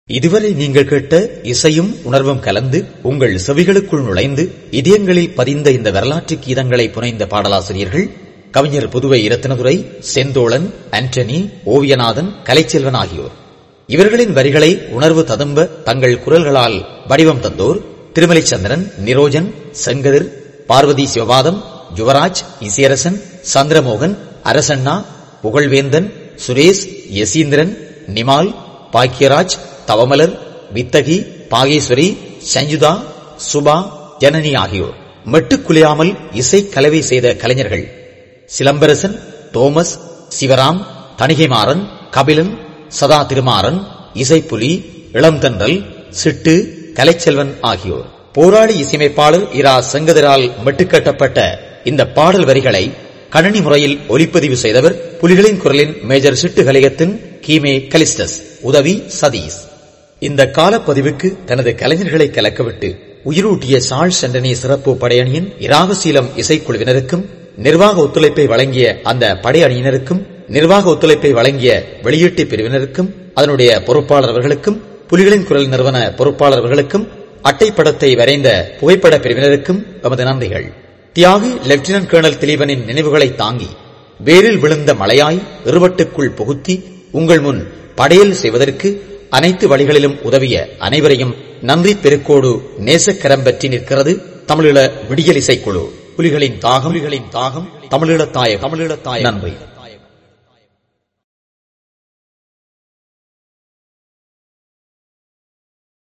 இதுவரை நீங்கள் கேட்ட இசையும் உணர்வும் கலந்து உங்கள் செவிகளுக்குள் நுழைந்து இதயங்களில் பதிந்த இந்த வரலாற்று கீதங்களை புனைந்த பாடலாசிரியர்கள் கவிஞர் புதுவை இரத்தினதுரை செந்தோழன் ஆண்டனி ஓவியநாதன் கலைச்செல்வன் ஆகியோர் இவர்களின் வரிகளை உணர்வு ததும்ப தங்கள் குரல்களால் வடிவம் தந்தோர் திருமலை சந்திரன் நிரோஜன் செங்கதிர் பார்வதி சிவபாதம் யுவராஜ் இசையரசன் சந்திரமோகன் அரசண்ணா புகழ்வேந்தன் சுரேஷ் யசீந்திரன் நிமால் பாக்கியராஜ் தவமலர் வித்தகி பாகேஸ்வரி சஞ்சுதா சுபா ஜனனி ஆகியோர் மெட்டுக்குலையாமல் இசை கலவை செய்த கலைஞர்கள் சிலம்பரசன் தோமஸ் சிவராம் தணிகைமாறன் கபிலன் சதா திருமாறன் இசைப்புலி இளந்தன்றல் சிட்டு கலைச்செல்வன் ஆகியோர் போராளி இசையமைப்பாளர் இரா செங்கதிரால் மெட்டுக்கட்டப்பட்ட இந்த பாடல் வரிகளை கணனி முறையில் ஒலிப்பதிவு செய்தவர் புலிகளின் குரலின் மேஜர் சிட்டு கலையத்தின் கீமே கலிஸ்டஸ் உதவி சதீஷ் இந்த காலப்பதிவுக்கு தனது கலைஞர்களை கலக்கவிட்டு உயிரூட்டிய சாழ் சென்றனி சிறப்பு படையணியின் இராவசீலம் இசைக்குழுவினருக்கும் நிர்வாக ஒத்துழைப்பை வழங்கிய அந்த படையணியினருக்கும் நிர்வாக ஒத்துழைப்பை வழங்கிய வெளியீட்டு பிரிவினருக்கும் அதனுடைய பொறுப்பாளர் அவர்களுக்கும் புலிகளின் குரல் நிறுவன பொறுப்பாளர் அவர்களுக்கும் அட்டைப்படத்தை வரைந்த புகைப்பட பிரிவினருக்கும் எமது நன்றிகள் தியாகி லெப்டினன்ட் கேர்னல் திலீபனின் நினைவுகளை தாங்கி வேரில் விழுந்த மலையாய் இருவட்டுக்குள் புகுத்தி உங்கள் முன் படையல் செய்வதற்கு அனைத்து வழிகளிலும் உதவிய அனைவரையும் நன்றி பெருக்கோடு நேசக்கரம் பற்றி நிற்கிறது தமிழீழ விடியல் இசைக்குழு புலிகளின் தாகம் புலிகளின் தாகம் தமிழீழத்தாய தமிழீழத்தாய நன்றி